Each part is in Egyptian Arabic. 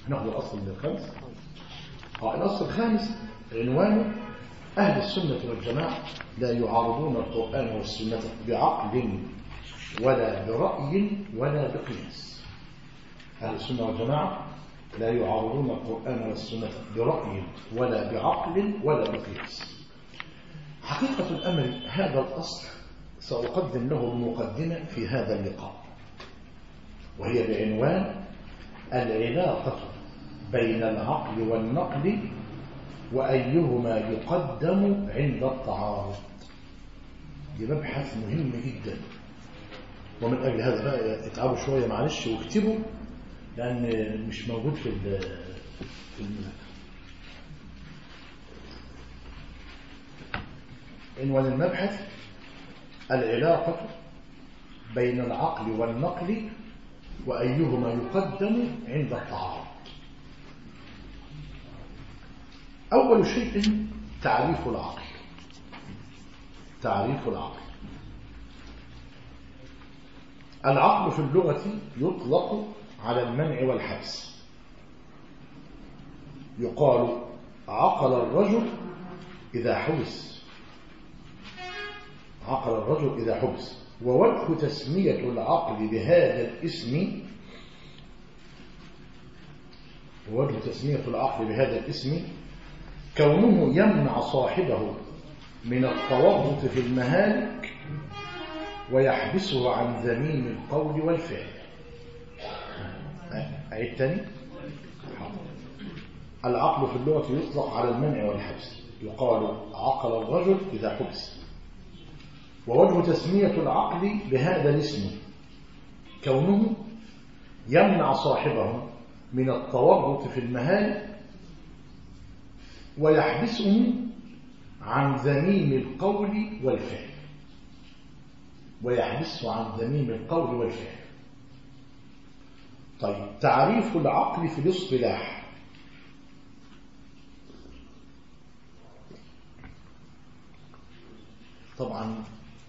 ناخد الأصل الخامس اه الأصل الخامس عنوانه أهل السنة والجماعة لا يعارضون القرآن والسنة بعقل ولا برأي ولا بقياس أهل السنة والجماعة لا يعارضون القرآن والسنة برأي ولا بعقل ولا بقياس حقيقة الأمر هذا الأصل سأقدم له المقدمة في هذا اللقاء وهي بعنوان العلاقة بين العقل والنقل وأيهما يقدم عند التعارض دي مبحث مهم جدا ومن أجل هذا بقى اتعبوا شوية معلش واكتبوا لأن مش موجود في في المذاكرة عنوان المبحث العلاقة بين العقل والنقل وأيهما يقدم عند التعارض أول شيء تعريف العقل تعريف العقل العقل في اللغة يطلق على المنع والحبس يقال عقل الرجل إذا حبس عقل الرجل إذا حبس ووجه تسمية العقل بهذا الاسم ووجه تسمية العقل بهذا الاسم كونه يمنع صاحبه من التورط في المهالك ويحبسه عن ذميم القول والفعل أعيد تاني العقل في اللغة يطلق على المنع والحبس يقال عقل الرجل إذا حبس ووجه تسمية العقل بهذا الاسم كونه يمنع صاحبه من التورط في المهالك ويحبسه عن ذميم القول والفعل ويحبسه عن ذميم القول والفعل طيب تعريف العقل في الاصطلاح طبعا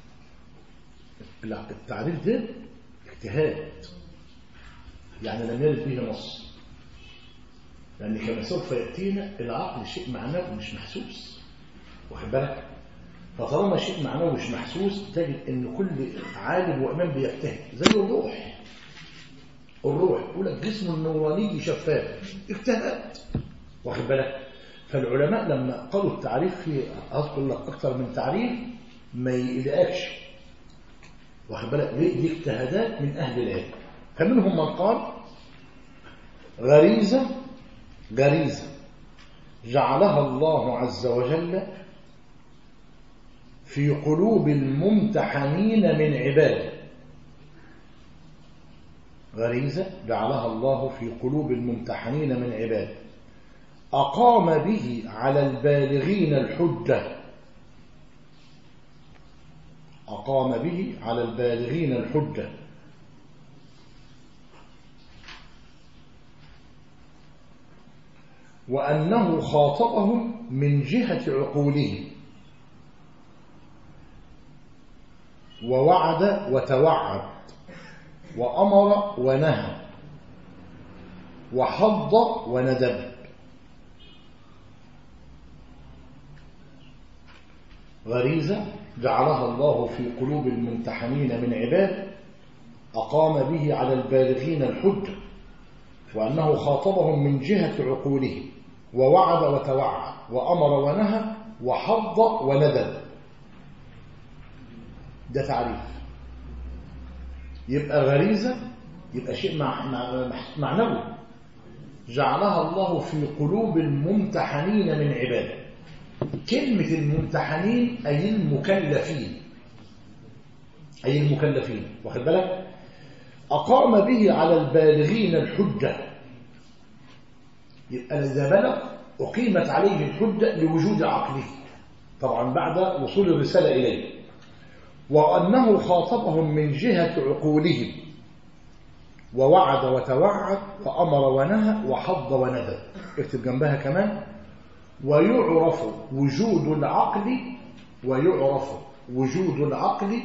التعريف ده اجتهاد يعني لم يرد به نص لأن كما سوف يأتينا العقل شيء معناه مش محسوس واخد بالك فطالما شيء معناه مش محسوس تجد ان كل عالم وامام بيجتهد زي الروح الروح يقول لك جسم النوراني شفاف اجتهاد واخد بالك فالعلماء لما قالوا التعريف في اذكر لك اكثر من تعريف ما يقلقكش واخد بالك دي اجتهادات من اهل العلم فمنهم من قال غريزه غريزه جعلها الله عز وجل في قلوب الممتحنين من عباده غريزة جعلها الله في قلوب الممتحنين من عباده أقام به على البالغين الحجة أقام به على البالغين الحجة وأنه خاطبهم من جهة عقولهم ووعد وتوعد وأمر ونهى وحض وندب غريزة جعلها الله في قلوب الممتحنين من عباد أقام به على البالغين الحجة وأنه خاطبهم من جهة عقولهم ووعد وتوعد وأمر ونهى وحض وندب ده تعريف يبقى غريزة يبقى شيء مع مع معنوي جعلها الله في قلوب الممتحنين من عباده كلمة الممتحنين أي المكلفين أي المكلفين واخد بالك أقام به على البالغين الحجة يبقى إذا بلغ أقيمت عليه الحجة لوجود عقله طبعا بعد وصول الرسالة إليه وأنه خاطبهم من جهة عقولهم ووعد وتوعد وأمر ونهى وحض وندب اكتب جنبها كمان ويعرف وجود العقل ويعرف وجود العقل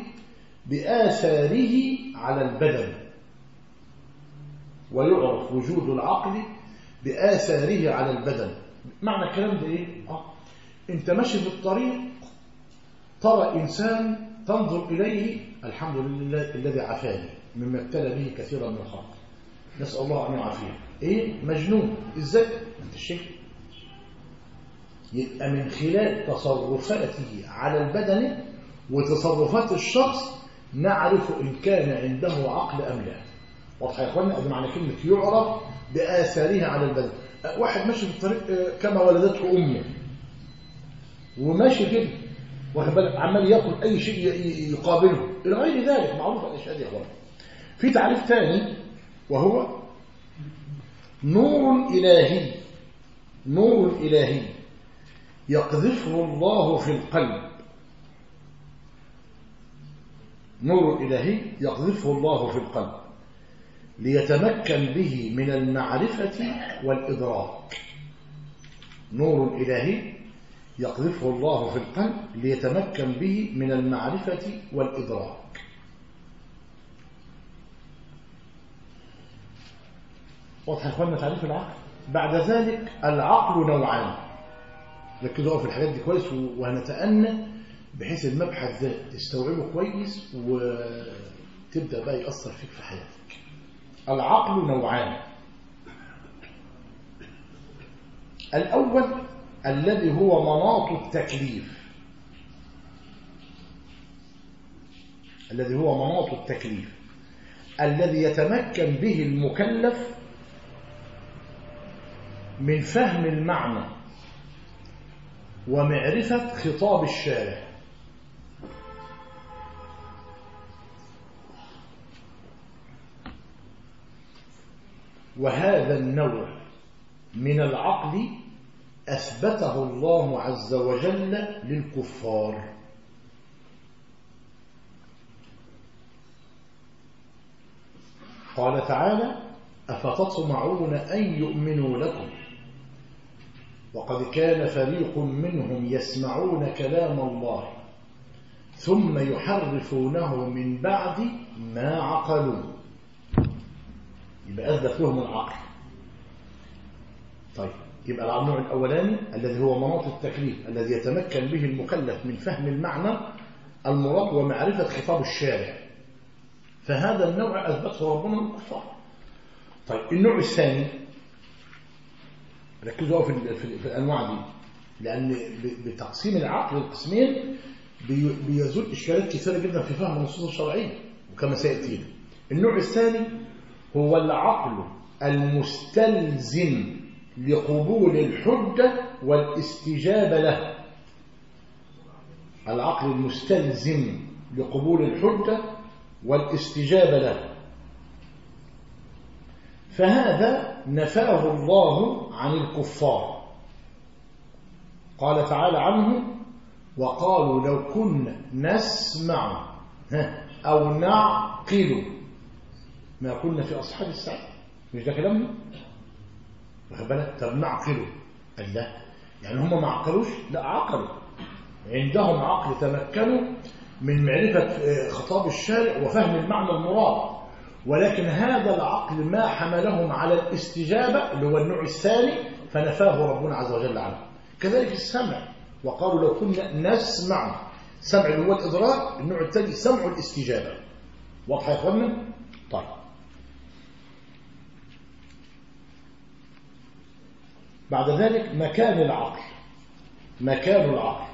بآثاره على البدن ويعرف وجود العقل بآثاره على البدن معنى الكلام ده إيه؟ آه. أنت ماشي في الطريق ترى إنسان تنظر إليه الحمد لله الذي عافاني مما ابتلى به كثيرا من الخلق نسأل الله أن يعافيه إيه؟ مجنون إزاي؟ أنت الشيخ يبقى من خلال تصرفاته على البدن وتصرفات الشخص نعرف إن كان عنده عقل أم لا واضح يا اخوانا ادي معنى كلمه يعرف باثارها على البدن واحد ماشي في الطريق كما ولدته امه وماشي كده واخد بالك عمال ياكل اي شيء يقابله الى غير ذلك معروف الاشياء دي يا اخوانا في تعريف ثاني وهو نور الهي نور الهي يقذفه الله في القلب نور الهي يقذفه الله في القلب ليتمكن به من المعرفة والإدراك نور إلهي يقذفه الله في القلب ليتمكن به من المعرفة والإدراك واضح يا اخوانا تعريف العقل بعد ذلك العقل نوعان ركزوا في الحاجات دي كويس وهنتأنى بحيث المبحث ده تستوعبه كويس وتبدأ بقى يأثر فيك في حياتك العقل نوعان الأول الذي هو مناط التكليف الذي هو مناط التكليف الذي يتمكن به المكلف من فهم المعنى ومعرفة خطاب الشارع وهذا النوع من العقل أثبته الله عز وجل للكفار قال تعالى أفتطمعون أن يؤمنوا لكم وقد كان فريق منهم يسمعون كلام الله ثم يحرفونه من بعد ما عقلوه يبقى أثبت لهم العقل طيب يبقى النوع الأولاني الذي هو مناط التكليف الذي يتمكن به المكلف من فهم المعنى المراد ومعرفة خطاب الشارع فهذا النوع أثبته ربنا للكفار طيب النوع الثاني ركزوا في, في, في الأنواع دي لأن بتقسيم العقل للقسمين بيزول إشكالات كثيرة جدا في فهم النصوص الشرعية وكما سيأتينا النوع الثاني هو العقل المستلزم لقبول الحجة والاستجابة له العقل المستلزم لقبول الحجة والاستجابة له فهذا نفاه الله عن الكفار قال تعالى عنه وقالوا لو كنا نسمع أو نعقل ما كنا في أصحاب السعير مش ده كلامنا واخد بالك طب نعقله قال لا يعني هم ما عقلوش لا عقلوا عندهم عقل تمكنوا من معرفة خطاب الشارع وفهم المعنى المراد ولكن هذا العقل ما حملهم على الاستجابة اللي هو النوع الثاني فنفاه ربنا عز وجل عنه كذلك السمع وقالوا لو كنا نسمع سمع اللي هو الإدراك النوع الثاني سمع الاستجابة واضح يا اخوانا طيب بعد ذلك مكان العقل مكان العقل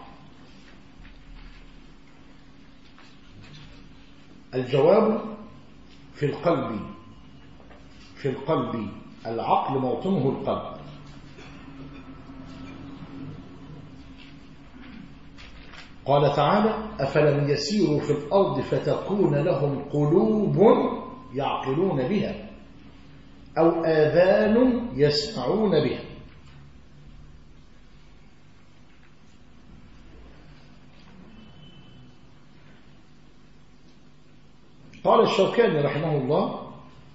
الجواب في القلب في القلب العقل موطنه القلب قال تعالى أفلم يسيروا في الأرض فتكون لهم قلوب يعقلون بها أو آذان يسمعون بها قال الشوكاني رحمه الله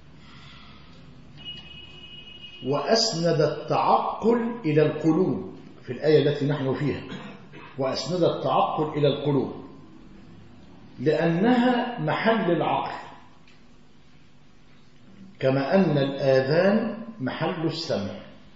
وأسند التعقل إلى القلوب في الآية التي نحن فيها وأسند التعقل إلى القلوب لأنها محل العقل كما أن الآذان محل السمع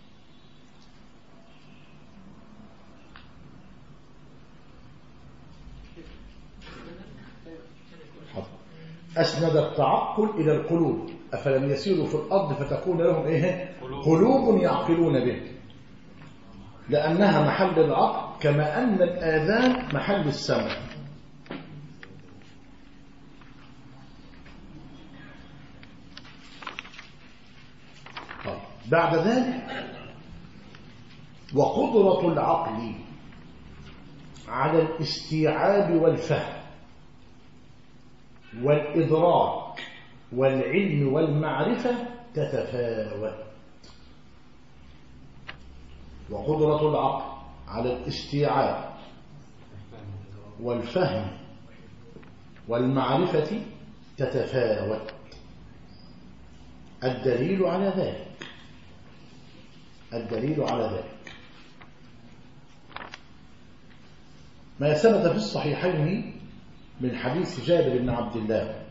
أسند التعقل إلى القلوب أفلم يسيروا في الأرض فتكون لهم إيه قلوب يعقلون به لأنها محل العقل كما أن الآذان محل السمع طيب. بعد ذلك وقدرة العقل على الاستيعاب والفهم والإدراك والعلم والمعرفة تتفاوت وقدرة العقل على الاستيعاب والفهم والمعرفة تتفاوت الدليل على ذلك الدليل على ذلك ما ثبت في الصحيحين من حديث جابر بن عبد الله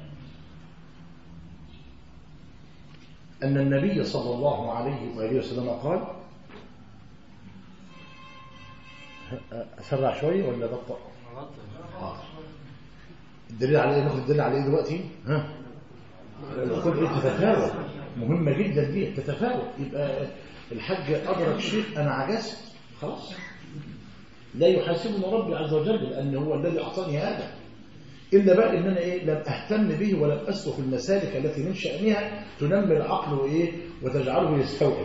أن النبي صلى الله عليه وآله وسلم قال أسرع شوية ولا بطأ الدليل على ايه ناخد الدليل على ايه دلوقتي ها كل ايه تتفاوت مهمة جدا دي تتفاوت يبقى الحاج أدرك شيء أنا عجزت خلاص لا يحاسبني ربي عز وجل لأن هو الذي أعطاني هذا إلا بقى إن أنا إيه لم أهتم به ولم أسلك المسالك التي من شأنها تنمي العقل وإيه وتجعله يستوعب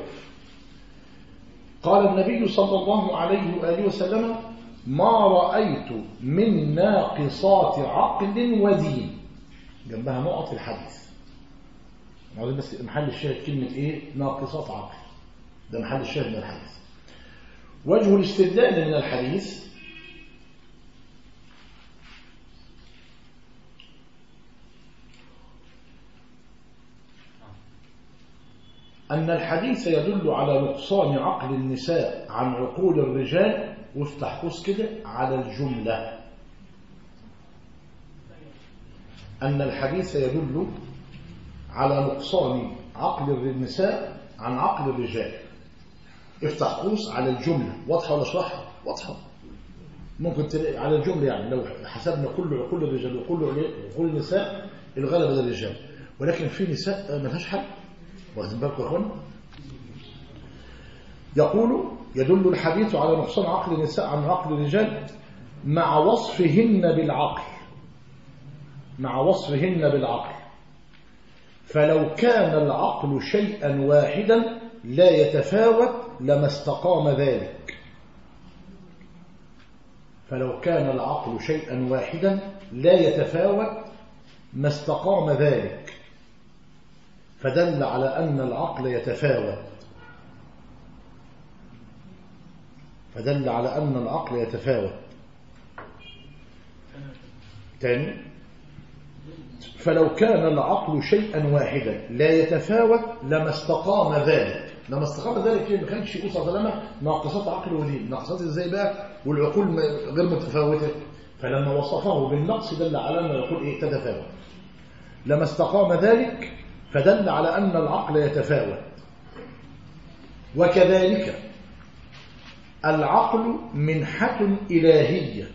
قال النبي صلى الله عليه وآله وسلم ما رأيت من ناقصات عقل ودين جنبها نقط الحديث عاوزين بس محل الشاهد كلمة إيه ناقصات عقل ده محل الشاهد من الحديث وجه الاستدلال من الحديث أن الحديث يدل على نقصان عقل النساء عن عقول الرجال وافتح قوس كده على الجملة أن الحديث يدل على نقصان عقل النساء عن عقل الرجال افتح قوس على الجملة واضحة ولا اشرحها واضحة ممكن تلاقي على الجملة يعني لو حسبنا كل عقول الرجال وكل عقول النساء الغلبة للرجال ولكن في نساء ما لهاش حل واخدين بالكم يا اخوانا يقول يدل الحديث على نقصان عقل النساء عن عقل الرجال مع وصفهن بالعقل مع وصفهن بالعقل فلو كان العقل شيئا واحدا لا يتفاوت لما استقام ذلك فلو كان العقل شيئا واحدا لا يتفاوت ما استقام ذلك فدل على أن العقل يتفاوت فدل على أن العقل يتفاوت تاني فلو كان العقل شيئا واحدا لا يتفاوت لما استقام ذلك لما استقام ذلك ما كانش يقول صلى الله عليه وسلم ناقصات عقل ودين ناقصات ازاي بقى والعقول غير متفاوته فلما وصفه بالنقص دل على ان العقول ايه تتفاوت لما استقام ذلك فدل على ان العقل يتفاوت وكذلك العقل منحة إلهية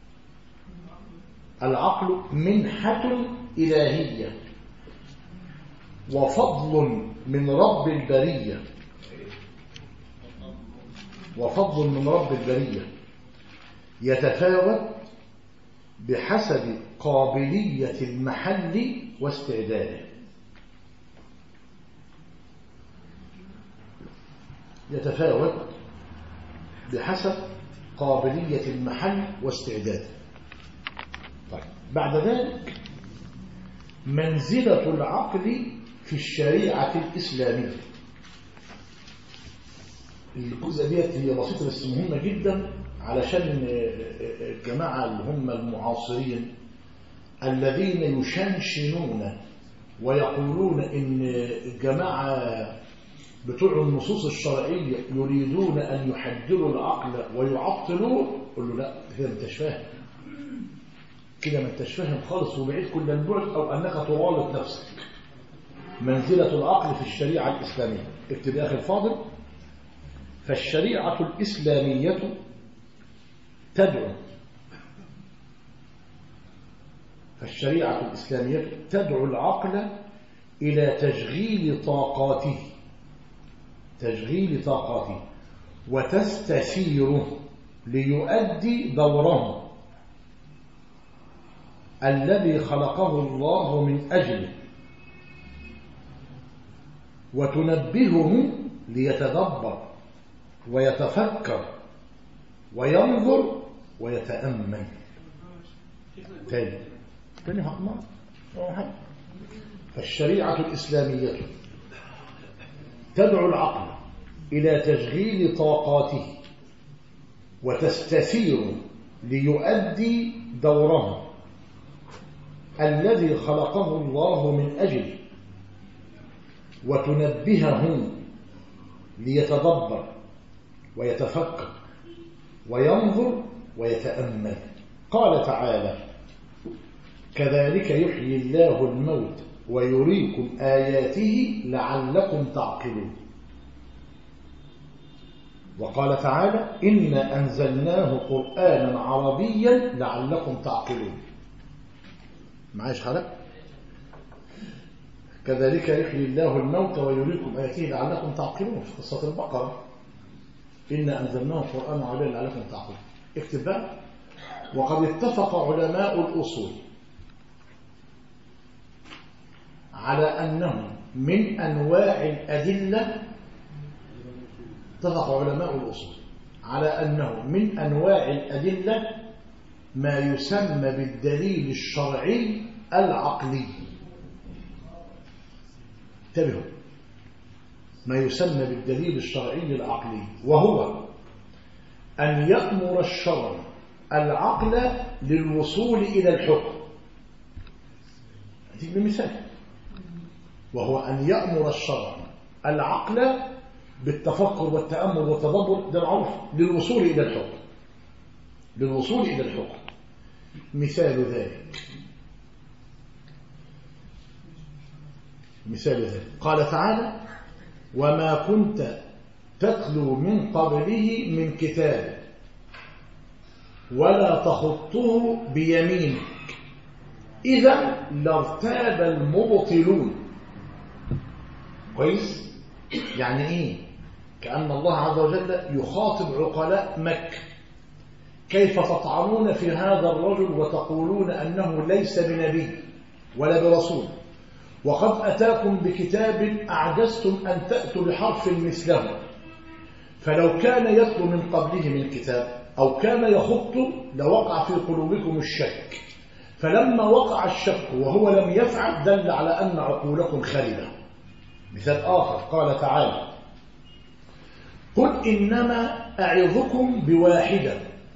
العقل منحة إلهية وفضل من رب البرية وفضل من رب البرية يتفاوت بحسب قابلية المحل واستعداده يتفاوت بحسب قابلية المحل واستعداده طيب بعد ذلك منزلة العقل في الشريعة الإسلامية الجزء ديت هي بسيطة بس مهمة جدا علشان الجماعة اللي هم المعاصرين الذين يشنشنون ويقولون ان الجماعة بتوع النصوص الشرعية يريدون أن يحدروا العقل ويعطلوه قل له لا كده ما انتش فاهم كده ما انتش فاهم خالص وبعيد كل البعد أو أنك تغالط نفسك منزلة العقل في الشريعة الإسلامية اكتب أخي الفاضل فالشريعة الإسلامية تدعو فالشريعة الإسلامية تدعو العقل إلى تشغيل طاقاته تشغيل طاقاته وتستثيره ليؤدي دوره الذي خلقه الله من أجله وتنبهه ليتدبر ويتفكر وينظر ويتأمل تاني تاني هأمر فالشريعة الإسلامية تدعو العقل إلى تشغيل طاقاته وتستثير ليؤدي دوره الذي خلقه الله من أجله وتنبهه ليتدبر ويتفكر وينظر ويتأمل قال تعالى كذلك يحيي الله الموت ويريكم آياته لعلكم تعقلون وقال تعالى إنا أنزلناه قرآنا عربيا لعلكم تعقلون معايش خلق كذلك يحيي الله الموت ويريكم آياته لعلكم تعقلون في قصة البقرة إنا أنزلناه قرآنا عربيا لعلكم تعقلون اكتب بقى وقد اتفق علماء الأصول على أنه من أنواع الأدلة اتفق علماء الأصول على أنه من أنواع الأدلة ما يسمى بالدليل الشرعي العقلي انتبهوا ما يسمى بالدليل الشرعي العقلي وهو أن يأمر الشرع العقل للوصول إلى الحكم أديك بمثال وهو أن يأمر الشرع العقل بالتفكر والتأمل والتدبر ده معروف للوصول إلى الحكم للوصول إلى الحكم مثال ذلك مثال ذلك قال تعالى وما كنت تتلو من قبله من كتاب ولا تخطه بيمينك إذا لارتاب المبطلون كويس يعني إيه كأن الله عز وجل يخاطب عقلاء مكة كيف تطعنون في هذا الرجل وتقولون أنه ليس بنبي ولا برسول وقد أتاكم بكتاب أعجزتم أن تأتوا بحرف مثله فلو كان يتلو من قبله من كتاب أو كان يخط لوقع في قلوبكم الشك فلما وقع الشك وهو لم يفعل دل على أن عقولكم خربة مثال آخر قال تعالى قل إنما أعظكم بواحدة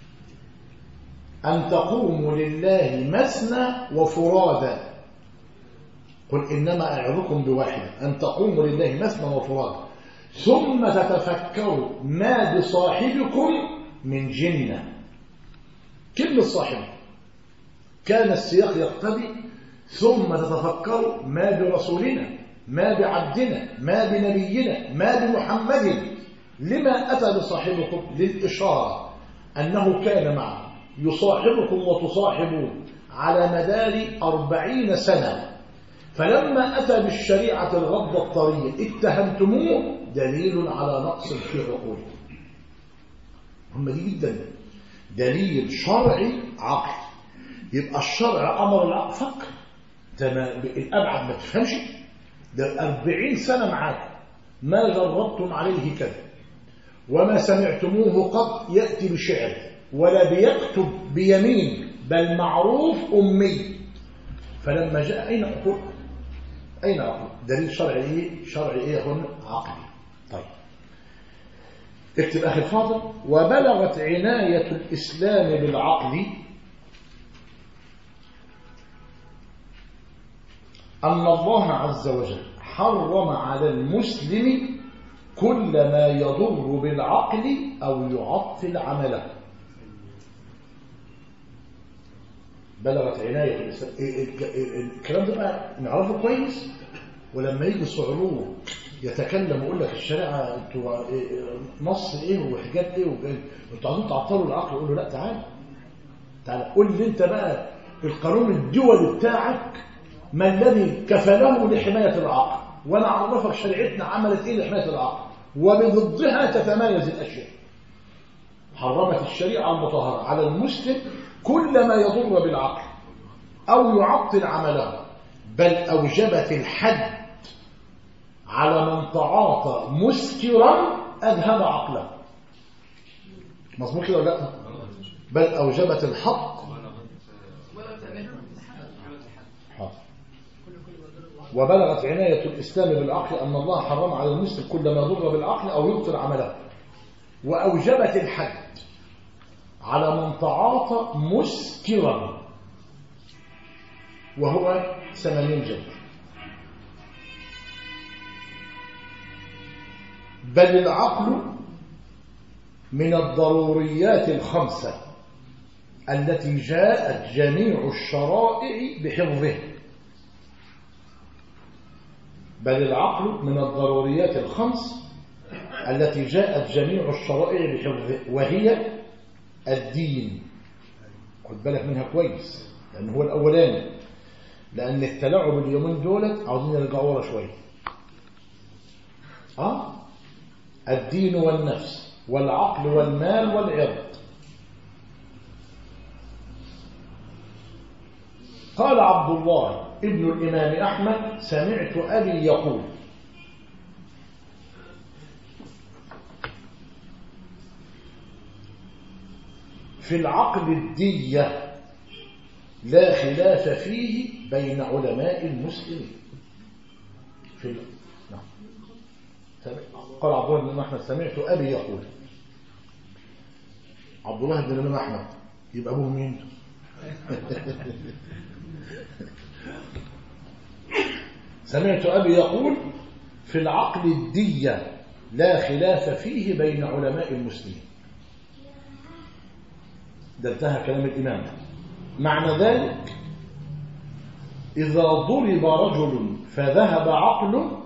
أن تقوموا لله مثنى وفرادا قل إنما أعظكم بواحدة أن تقوموا لله مثنى وفرادا ثم تتفكروا ما بصاحبكم من جنة كلمة صاحب كان السياق يقتضي ثم تتفكروا ما برسولنا ما بعبدنا ما بنبينا ما بمحمد لما أتى بصاحبكم للإشارة أنه كان معه يصاحبكم وتصاحبون على مدار أربعين سنة فلما أتى بالشريعة الغضة الطرية اتهمتموه دليل على نقص في عقولكم هم دي جدا دليل شرعي عقل يبقى الشرع أمر العقل فكر الأبعد ما تفهمش ده أربعين سنة معاكم ما جربتم عليه كذا وما سمعتموه قد يأتي بشعر ولا بيكتب بيمين بل معروف أمي فلما جاء أين عقول أين عقول دليل شرعي إيه شرعي إيه هنا عقلي طيب اكتب أخي الفاضل وبلغت عناية الإسلام بالعقل أن الله عز وجل حرم على المسلم كل ما يضر بالعقل أو يعطل عمله بلغت عناية الإسلام الكلام ده بقى نعرفه كويس ولما يجي صعلوه يتكلم ويقول لك الشريعة انتوا نص ايه وحجاب ايه انتوا عايزين تعطلوا العقل يقول له لا تعال تعال قول لي انت بقى القانون الدولي بتاعك ما الذي كفله لحماية العقل وأنا أعرفك شريعتنا عملت إيه لحماية العقل وبضدها تتميز الأشياء حرمت الشريعة المطهرة على المسلم كل ما يضر بالعقل أو يعطل عمله بل أوجبت الحد على من تعاطى مسكرا أذهب عقله مظبوط كده ولا لا بل أوجبت الحق حاضر. وبلغت عناية الإسلام بالعقل أن الله حرم على المسلم كل ما يضر بالعقل أو يبطل عمله وأوجبت الحد على من تعاطى مسكرا وهو ثمانين جلد بل العقل من الضروريات الخمسة التي جاءت جميع الشرائع بحفظه بل العقل من الضروريات الخمس التي جاءت جميع الشرائع بحفظه وهي الدين خد بالك منها كويس لأن هو الأولاني لأن التلاعب اليومين دولت عاوزين يرجعوا ورا شوية آه الدين والنفس والعقل والمال والعرض قال عبد الله ابن الإمام أحمد سمعت أبي يقول في العقل الدية لا خلاف فيه بين علماء المسلمين في ال... نعم. قال عبد الله بن أحمد سمعت أبي يقول عبد الله بن الإمام أحمد يبقى أبوه مين؟ سمعت أبي يقول في العقل الدية لا خلاف فيه بين علماء المسلمين ده انتهى كلام الإمام معنى ذلك إذا ضرب رجل فذهب عقله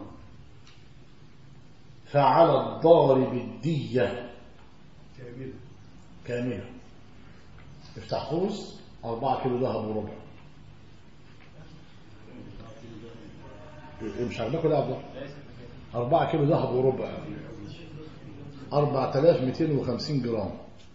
فعلى الضارب الدية كاملة كاملة افتح قوس أربعة كيلو ذهب وربع إيه مش عاجبك ولا يا عبد الله؟ أربعة كيلو ذهب وربع أربعة آلاف ميتين وخمسين جرام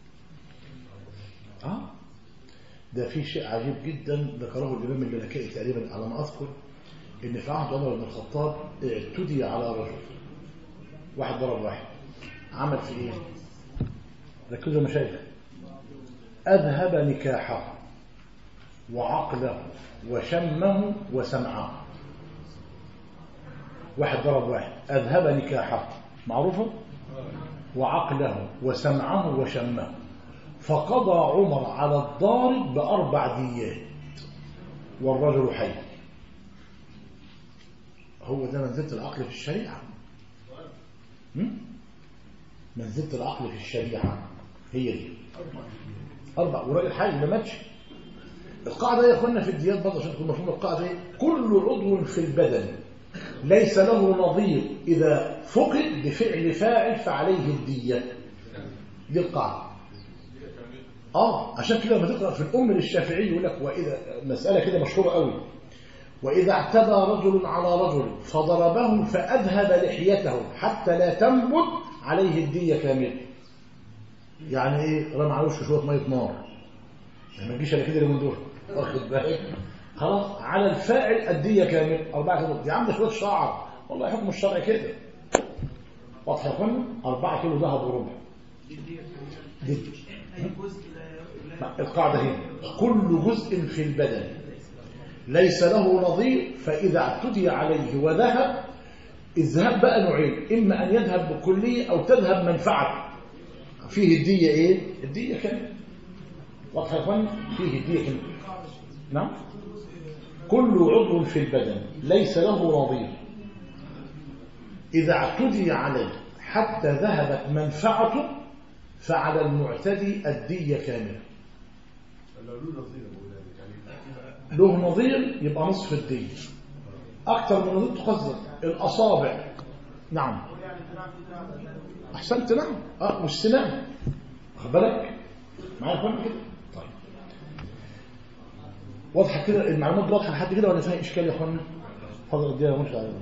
آه ده في شيء عجيب جدا ذكره الإمام الملكائي تقريبا على ما أذكر إن في عهد عمر بن الخطاب اعتدي على رجل واحد ضرب واحد عمل في إيه؟ ركزوا مشايخ أذهب نكاحه وعقله وشمه وسمعه واحد ضرب واحد أذهب نكاحه معروفة وعقله وسمعه وشمه فقضى عمر على الضارب بأربع ديات والرجل حي هو ده منزلة العقل في الشريعة هم؟ منزلة العقل في الشريعة هي دي أربع وراجل حي ما ماتش القاعدة يا أخوانا في الديات برضه عشان تكون مفهوم القاعدة دي كل عضو في البدن ليس له نظير إذا فقد بفعل فاعل فعليه الدية دي القاعدة آه عشان كده لما تقرأ في الأم للشافعي يقول لك وإذا مسألة كده مشهورة قوي وإذا اعتدى رجل على رجل فضربه فأذهب لحيته حتى لا تنبت عليه الدية كاملة يعني إيه رمى على وشه شوية مية نار يعني ما تجيش على كده من دول واخد بالك خلاص على الفاعل الدية كاملة أربعة كيلو يا عم ده شوية شعر والله حكم الشرع كده واضح يا اخوانا أربعة كيلو ذهب وربع دي القاعدة هي كل جزء في البدن ليس له نظير فإذا اعتدي عليه وذهب الذهاب بقى نوعين إما أن يذهب بكلية أو تذهب منفعة فيه الدية إيه؟ الدية كاملة واضح يا اخوانا فيه الدية كاملة نعم كل عضو في البدن ليس له نظير إذا اعتدي عليه حتى ذهبت منفعته فعلى المعتدي الدية كاملة لو له نظير أبو ذلك يعني له نظير يبقى نصف الدية أكثر من نظير تقصد الأصابع نعم أحسنت نعم أه والسنان واخد بالك معايا فهم كده طيب واضحه كده المعلومات دي واضحه لحد كده ولا فيها اشكال يا اخوانا حاضر دي مش عارف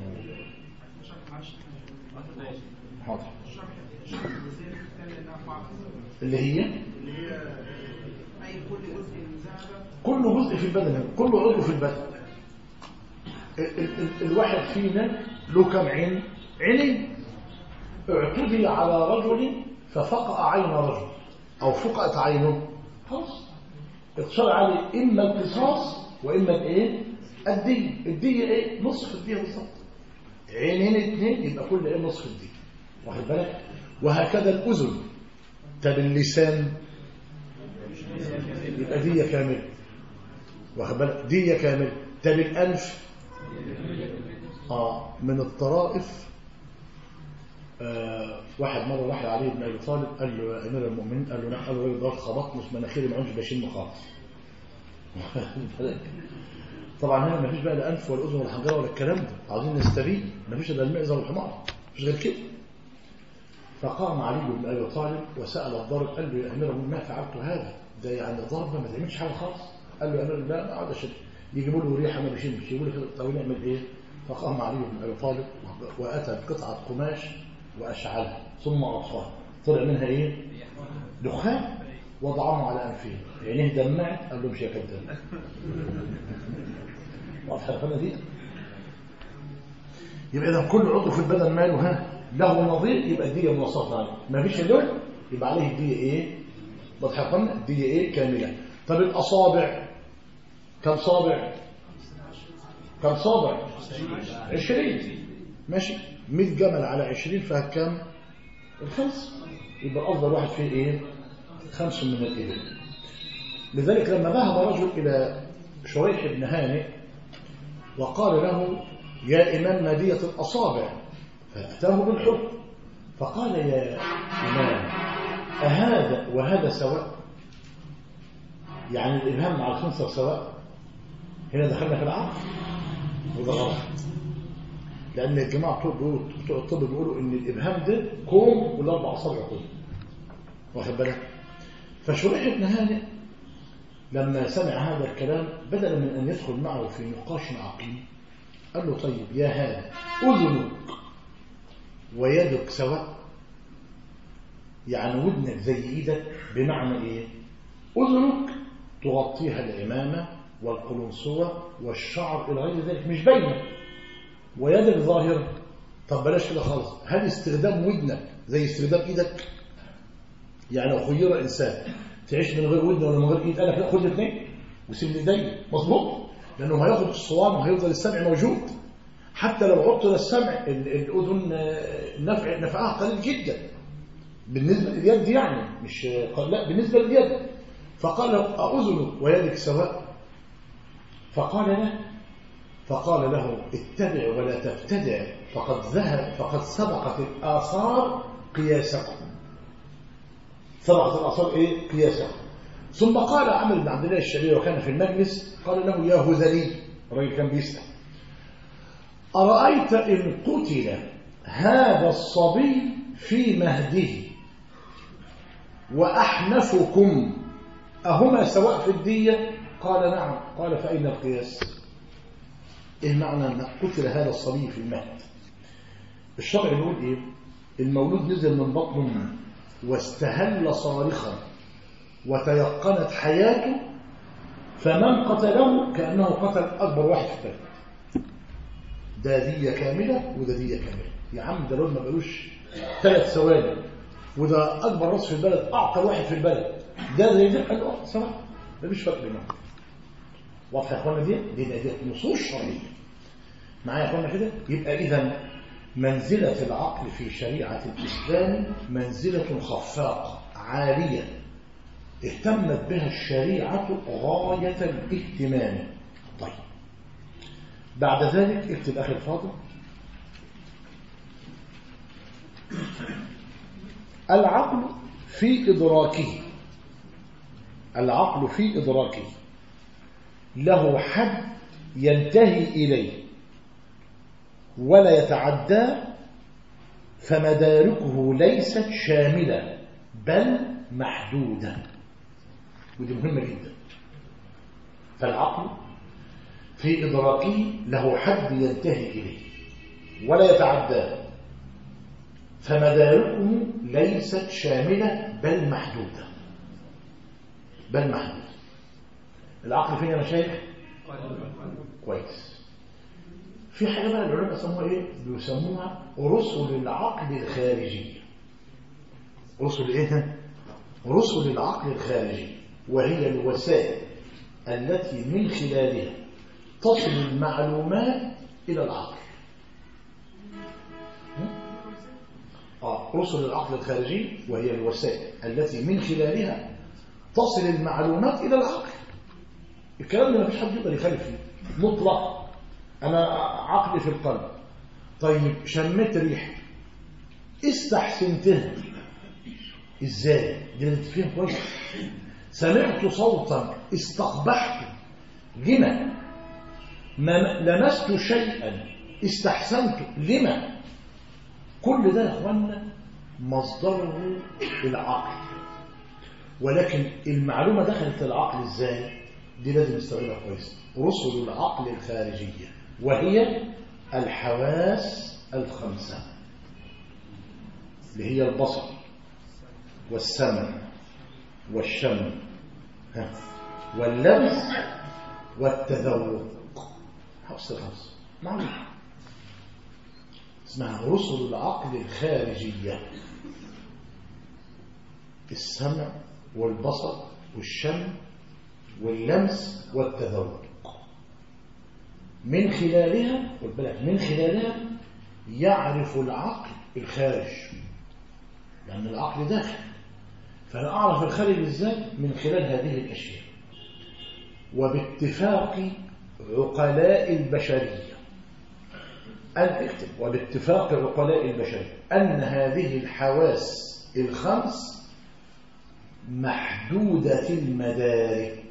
حاضر اللي هي اللي هي أي كل جزء من ذهب كل جزء في البدن كل عضو في البدن ال ال ال الواحد فينا له كم عين عينين اعتدي على رجل ففقأ عين رجل او فقأت عينه خلاص اتصل عليه اما القصاص واما الايه الدية الدية ايه نصف الدية بالظبط عينين اتنين يبقى كل ايه نصف الدية واخد بالك وهكذا الاذن طب اللسان يبقى دية كاملة واخد بالك دية كاملة طب الأنف آه من الطرائف آه واحد مرة واحد عليه بن أبي طالب قال له يا أمير المؤمنين قال له نعم قال له الراجل ده خبطني في مناخيري ما عندش بشم خالص طبعا هنا ما فيش بقى لا أنف ولا أذن ولا حنجرة ولا الكلام ده عايزين نستبين ما فيش إلا المعزة والحمار مش غير كده فقام علي بن ابي طالب وسال الضارب قال له يا امير المؤمنين ما فعلت هذا ده يعني ضربه ما تعملش حاجه خالص قال له يا امير لا ما اقعد اشد يجيبوا له ريحه ما بيشمش يجيبوا له كده طب نعمل ايه فقام علي بن ابي طالب واتى بقطعه قماش واشعلها ثم اطفاها طلع منها ايه دخان وضعه على انفه عينيه دمعت قال له مش يا كذاب واضحه الفنه دي يبقى اذا كل عضو في البدن ماله ها له نظير يبقى الدية منصفة عليه ما فيش اللون يبقى عليه الدية ايه واضحة يا اخوانا الدية ايه كاملة طب الاصابع كم صابع كم صابع عشرين ماشي 100 جمل على عشرين فيها كام الخمس يبقى افضل واحد فيه ايه خمس من الابل لذلك لما ذهب رجل الى شريح بن هانئ وقال له يا امام نادية الاصابع فأتاه بالحكم فقال يا إمام أهذا وهذا سواء يعني الإبهام مع الخنصر سواء هنا دخلنا في العقل وده غلط لأن الجماعة بتوع الطب بيقولوا إن الإبهام ده كوم والأربع أصابع كوم واخد بالك فشريح بن هانئ لما سمع هذا الكلام بدلا من أن يدخل معه في نقاش عقيم قال له طيب يا هذا أذنك ويدك سواء يعني ودنك زي ايدك بمعنى ايه اذنك تغطيها العمامه والقلنسوه والشعر الى غير ذلك مش باينه ويدك ظاهره طب بلاش كده خالص هل استخدام ودنك زي استخدام ايدك يعني لو خير انسان تعيش من غير ودن ولا من غير ايد قال لك خد الاثنين وسيب ايدي مظبوط لانه هياخد الصوان وهيفضل السمع موجود حتى لو عطل السمع الأذن نفع نفعها قليل جدا بالنسبة لليد يعني مش لا بالنسبة لليد فقال أذنك ويدك سواء فقال له فقال له اتبع ولا تبتدع فقد ذهب فقد سبقت الآثار قياسكم سبقت الآثار إيه قياسكم ثم قال عمرو بن عبد الله الشعبي وكان في المجلس قال له يا هذلي الراجل كان بيسأل أرأيت إن قتل هذا الصبي في مهده وأحنفكم أهما سواء في الدية قال نعم قال فأين القياس إيه معنى أن قتل هذا الصبي في المهد الشرع يقول إيه المولود نزل من بطن أمه واستهل صارخا وتيقنت حياته فمن قتله كأنه قتل أكبر واحد في البلد ده دية كاملة وده دية كاملة يا عم ده لون ما بقالوش ثلاث ثواني وده أكبر راس في البلد أعقل واحد في البلد ده زي ده قال اه سواء مفيش فرق بينهم واضح يا اخوانا دي دي دي نصوص شرعية معايا يا اخوانا كده يبقى إذا منزلة العقل في شريعة الإسلام منزلة خفاقة عالية اهتمت بها الشريعة غاية الاهتمام طيب بعد ذلك اكتب أخي الفاضل العقل في إدراكه العقل في إدراكه له حد ينتهي إليه ولا يتعدى فمداركه ليست شاملة بل محدودة ودي مهمة جدا فالعقل في إدراكه له حد ينتهي إليه ولا يتعداه فمداركه ليست شاملة بل محدودة بل محدودة العقل فين يا مشايخ؟ كويس في حاجة بقى العلماء يسموها ايه؟ بيسموها رسل العقل الخارجي رسل ايه؟ رسل العقل الخارجي وهي الوسائل التي من خلالها تصل المعلومات إلى العقل آه رسل العقل الخارجي وهي الوسائل التي من خلالها تصل المعلومات إلى العقل الكلام ده ما فيش حد يقدر يخالف فيه مطلق أنا عقلي في القلب طيب شميت ريحة استحسنتها ازاي دي اللي تفهم كويس سمعت صوتا استقبحت لما ما لمست شيئا استحسنت لما كل ده يا اخوانا مصدره العقل ولكن المعلومه دخلت العقل ازاي دي لازم نستوعبها كويس رسل العقل الخارجيه وهي الحواس الخمسه اللي هي البصر والسمع والشم ها، واللمس والتذوق حفص الخمس معروف اسمها رسل العقل الخارجية السمع والبصر والشم واللمس والتذوق من خلالها خد بالك من خلالها يعرف العقل الخارج لأن العقل داخل فأنا أعرف الخارج إزاي من خلال هذه الأشياء وباتفاق عقلاء البشرية أن اكتب وباتفاق عقلاء البشرية أن هذه الحواس الخمس محدودة المدارك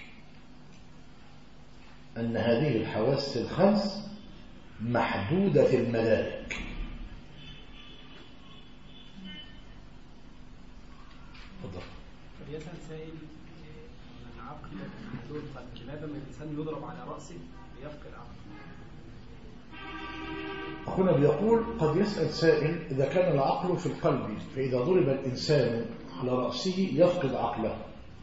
أن هذه الحواس الخمس محدودة المدارك تفضل فليسأل سائل عن العقل محدود قد لماذا ما الإنسان يضرب على رأسه ليفقد عقله أخونا بيقول قد يسأل سائل إذا كان العقل في القلب فإذا ضرب الإنسان على رأسه يفقد عقله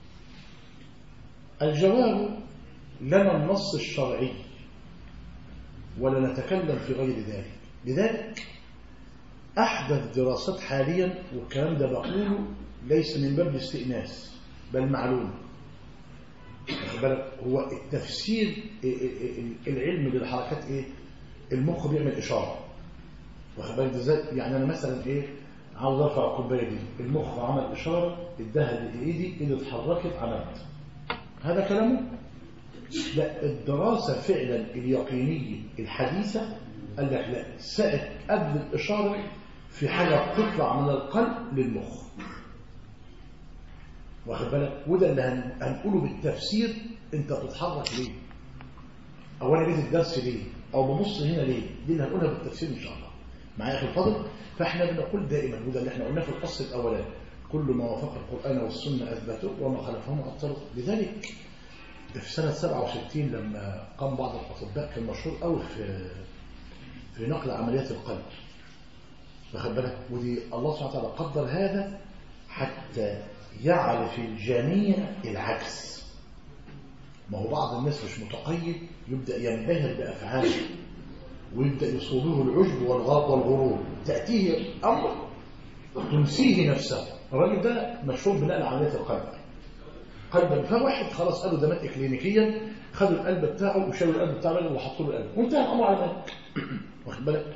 الجواب لنا النص الشرعي ولا نتكلم في غير ذلك لذلك أحدث دراسات حاليا والكلام ده بقوله ليس من باب الاستئناس بل معلوم واخد بالك؟ هو التفسير العلم للحركات ايه المخ بيعمل اشاره واخد بالك ازاي يعني انا مثلا ايه عاوز ارفع الكوبايه دي المخ عمل اشاره اداها لايدي ايدي اتحركت عملت هذا كلامه لا الدراسه فعلا اليقينيه الحديثه قال لك لا سأت قبل الاشاره في حاجه بتطلع من القلب للمخ واخد بالك وده اللي هن- هنقوله بالتفسير انت بتتحرك ليه او انا جيت الدرس ليه او ببص هنا ليه دي اللي هنقولها بالتفسير ان شاء الله معايا اخي الفاضل فاحنا بنقول دائما وده اللي احنا قلناه في الفصل الاولاني كل ما وافق القران والسنه اثبته وما خالفهما ابطله لذلك في سنه 67 لما قام بعض الاطباء كان مشهور قوي في في نقل عمليات القلب واخد بالك ودي الله سبحانه وتعالى قدر هذا حتى يعرف الجميع العكس ما هو بعض الناس مش متقيد يبدأ ينبهر بأفعاله ويبدأ يصوبه العجب والغاط والغرور تأتيه أمر تنسيه نفسه الراجل ده مشهور بنقل عملية القلب قلبا فواحد خلاص قالوا ده مات إكلينيكيا خدوا القلب بتاعه وشالوا القلب بتاعه الراجل وحطوا له القلب وانتهى الأمر على ذلك واخد بالك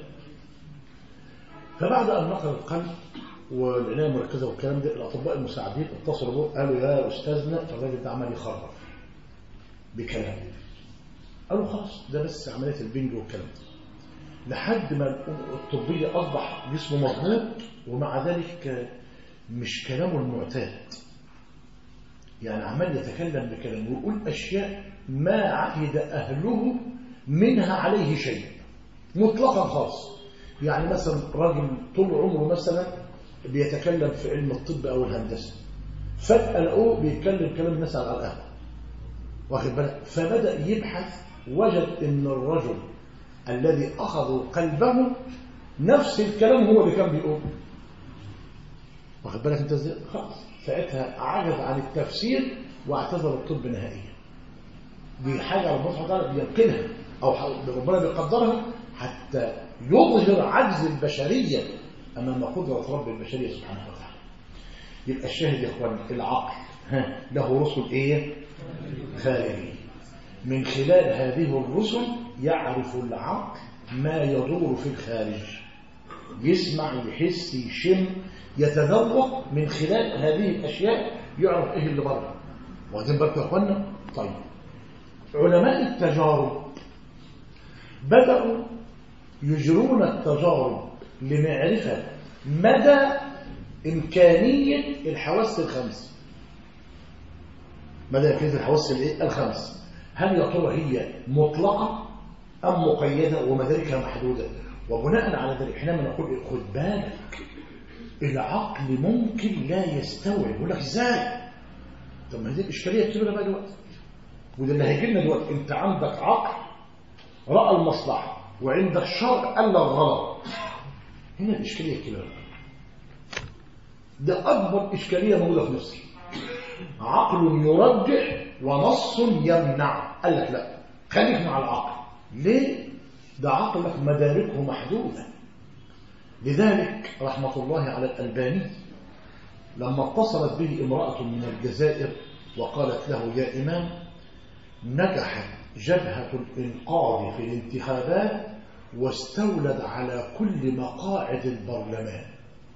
فبعد أن نقل القلب والعناية المركزة والكلام ده الأطباء المساعدين اتصلوا بيه قالوا يا أستاذنا الراجل ده عمال يخرف بكلام قالوا خلاص ده بس عملية البنج والكلام ده لحد ما الطبية أصبح جسمه مضبوط ومع ذلك مش كلامه المعتاد يعني عمال يتكلم بكلام ويقول أشياء ما عهد أهله منها عليه شيء مطلقا خالص يعني مثلا راجل طول عمره مثلا بيتكلم في علم الطب أو الهندسة فجأة لقوه بيتكلم كلام الناس على القهوة واخد بالك فبدأ يبحث وجد ان الرجل الذي أخذوا قلبه نفس الكلام هو اللي كان بيقول واخد بالك انت ازاي خلاص ساعتها عجز عن التفسير واعتذر الطب نهائيا دي حاجة ربنا سبحانه وتعالى بيمكنها أو ح- ربنا بيقدرها حتى يظهر عجز البشرية أمام قدرة رب البشرية سبحانه وتعالى يبقى الشاهد يا إخوان العقل ها له رسل إيه؟ خارجية من خلال هذه الرسل يعرف العقل ما يدور في الخارج يسمع يحس يشم يتذوق من خلال هذه الأشياء يعرف إيه اللي بره واخدين بالكم يا إخوانا؟ طيب علماء التجارب بدأوا يجرون التجارب لمعرفة مدى إمكانية الحواس الخمس مدى إمكانية الحواس الإيه؟ الخمس هل يا ترى هي مطلقة أم مقيدة ومداركها محدودة وبناء على ذلك حينما نقول إيه؟ خد بالك العقل ممكن لا يستوعب يقول لك ازاي طب ما هي دي الاشكاليه الكبيره بقى دلوقتي وده اللي هيجي لنا دلوقتي انت عندك عقل راى المصلحه وعندك شرع قال لك غلط هنا الاشكاليه الكبيره ده اكبر اشكاليه موجوده في مصر عقل يرجح ونص يمنع قال لك لا خليك مع العقل ليه ده عقلك مداركه محدوده لذلك رحمه الله على الالباني لما اتصلت به امراه من الجزائر وقالت له يا امام نجحت جبهة الإنقاذ في الانتخابات واستولد على كل مقاعد البرلمان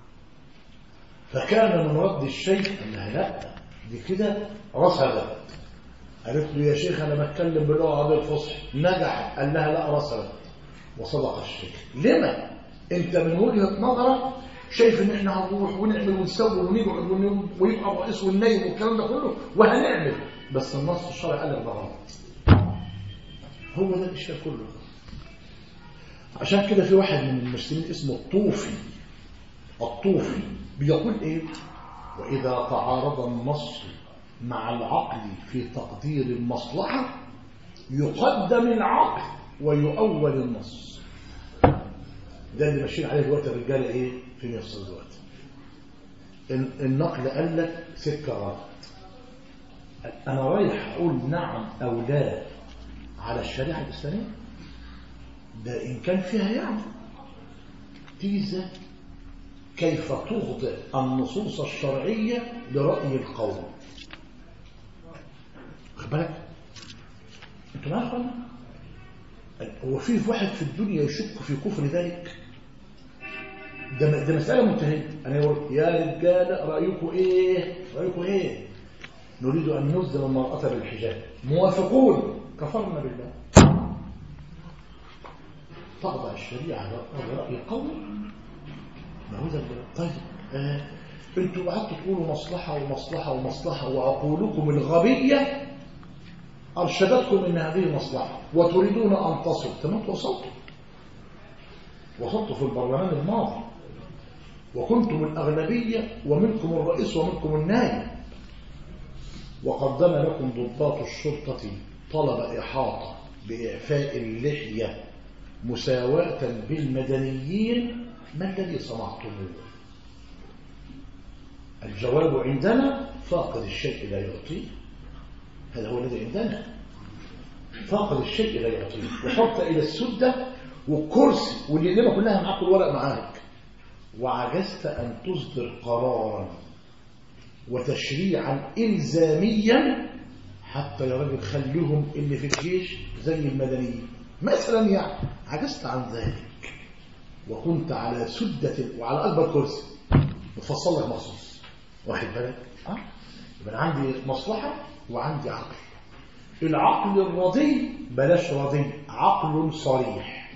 فكان من رد الشيء قال لها لا دي كده رصدت قالت له يا شيخ أنا بتكلم باللغة العربية الفصحى نجحت قال لها لا رصدت وصدق الشيخ لما أنت من وجهة نظرك شايف ان احنا هنروح ونعمل ونسوي ونقعد ون- ويبقى الرئيس والنايب والكلام ده كله وهنعمل بس النص الشرعي قال لك ده غلط هو ده الاشكال كله عشان كده في واحد من المسلمين اسمه الطوفي الطوفي بيقول ايه واذا تعارض النص مع العقل في تقدير المصلحه يقدم العقل ويؤول النص ده اللي ماشيين عليه دلوقتي الرجاله ايه في مصر دلوقتي ال- النقل قال لك سكه غلط انا رايح اقول نعم او لا على الشريعه الاسلاميه ده ان كان فيها يعني تيجي ازاي كيف تخضع النصوص الشرعيه لراي القوم خد بالك انتوا معايا يا اخوانا؟ هو في واحد في الدنيا يشك في كفر ذلك ده ده مسألة منتهية أنا يقول يا رجالة رأيكم إيه رأيكم إيه نريد أن نلزم المرأة بالحجاب موافقون كفرنا بالله تخضع الشريعة لرأي قوم ما هو ده اللي- طيب آه. انتوا قعدتوا تقولوا مصلحة ومصلحة ومصلحة وعقولكم الغبية أرشدتكم إن هذه مصلحة وتريدون أن تصلوا تمام وصلتوا وصلتوا في البرلمان الماضي وكنتم الأغلبية ومنكم الرئيس ومنكم النائب وقدم لكم ضباط الشرطة طلب إحاطة بإعفاء اللحية مساواة بالمدنيين ما الذي صنعتموه الجواب عندنا فاقد الشيء لا يعطيه هذا هو الذي عندنا فاقد الشيء لا يعطيه وحط إلى السدة وكرسي والليلة كلها معاك الورق معاك وعجزت أن تصدر قرارا وتشريعا إلزاميا حتى يا راجل خليهم اللي في الجيش زي المدنيين مثلا يعني عجزت عن ذلك وكنت على سدة وعلى أكبر كرسي متفصل لك مخصوص واخد بالك اه يبقى أنا عندي مصلحة وعندي عقل العقل الرضي بلاش رضي عقل صريح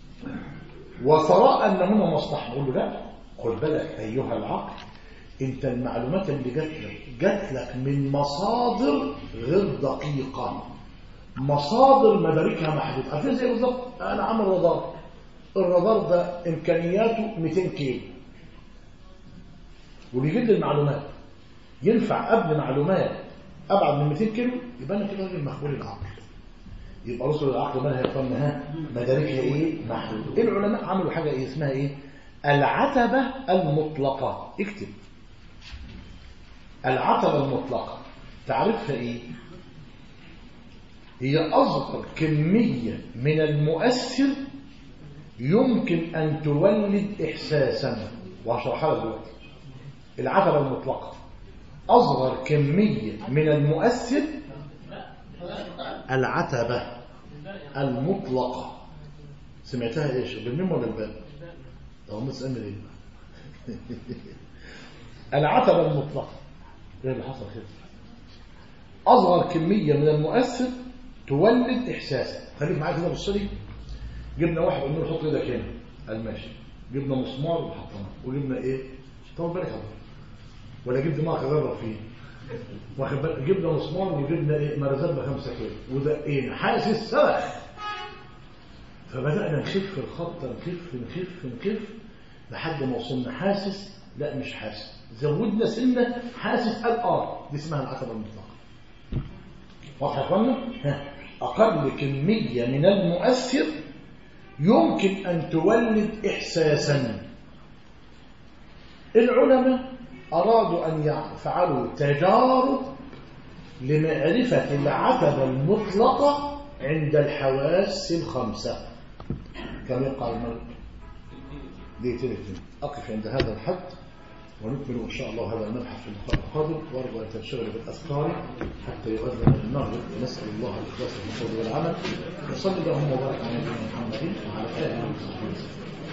وترى ان هنا مصلحه نقول له لا خد بالك ايها العقل انت المعلومات اللي جات لك جات لك من مصادر غير دقيقه مصادر مداركها محدوده عارفين زي بالظبط انا عامل رادار الرادار ده امكانياته 200 كيلو وبيجيب لي المعلومات ينفع قبل معلومات ابعد من 200 كيلو يبقى انا كده راجل مقبول العقل يبقى رسل العقل مالها يا اخوانا ها مداركها ايه محدوده العلماء عملوا حاجه ايه اسمها ايه العتبه المطلقه اكتب العتبه المطلقه تعرفها ايه هي اصغر كميه من المؤثر يمكن ان تولد احساسا وهشرحها لك دلوقتي العتبه المطلقه اصغر كميه من المؤثر العتبة المطلقة سمعتها ايش بالميم ولا الباء لو ما تسألني ليه العتبة المطلقة ايه اللي حصل كده اصغر كمية من المؤثر تولد احساسا خليك معايا كده بص لي جبنا واحد قلنا له حط ايدك هنا قال ماشي جبنا مسمار وحطيناه وجبنا ايه طب بالك حضر ولا جبت معك اجرب فيه واخد بالك جبنا مسمار وجبنا ايه مرزات بخمسة كيلو ودقينا حاسس صرخ فبدأنا نخف الخط نخف نخف نخف لحد ما وصلنا حاسس لا مش حاسس زودنا سنة حاسس قال اه دي اسمها العتبة المطلقة واضح يا اخوانا ها. أقل كمية من المؤثر يمكن أن تولد إحساسا العلماء أرادوا أن يفعلوا تجارب لمعرفة العتبة المطلقة عند الحواس الخمسة كم يبقى الملك دقيقتين اثنين أقف عند هذا الحد ونكمل إن شاء الله هذا المبحث في اللقاء القادم وأرجو أن تنشغل بالأذكار حتى يؤذن المغرب ونسأل الله الإخلاص في القول والعمل وصلي اللهم وبارك على نبينا محمد وعلى آله وصحبه وسلم